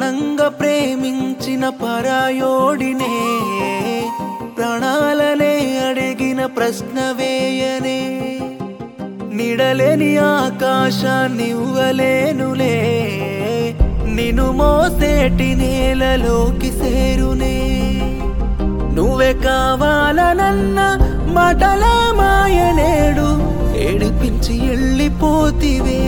ప్రాణంగా ప్రేమించిన పరాయోడినే ప్రాణాలనే అడిగిన ప్రశ్న వేయనే నిడలేని ఆకాశాన్ని ఇవ్వలేనులే నిన్ను మోసేటి నేలలోకి సేరునే నువ్వే కావాలనన్న మాటల మాయనేడు ఏడిపించి వెళ్ళిపోతివే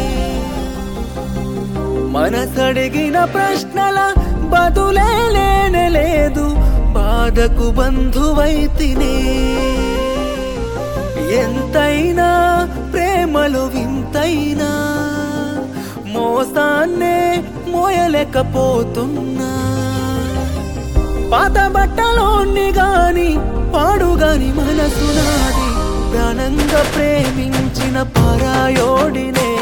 మనసడిగిన ప్రశ్నల బదులే లేనే లేదు బాధకు బంధువైతినే ఎంతైనా ప్రేమలు వింతైనా మోసాన్నే మోయలేకపోతున్నా పాత బట్టలోని గాని పాడుగాని మనసు నాది ప్రాణంగా ప్రేమించిన పరాయోడినే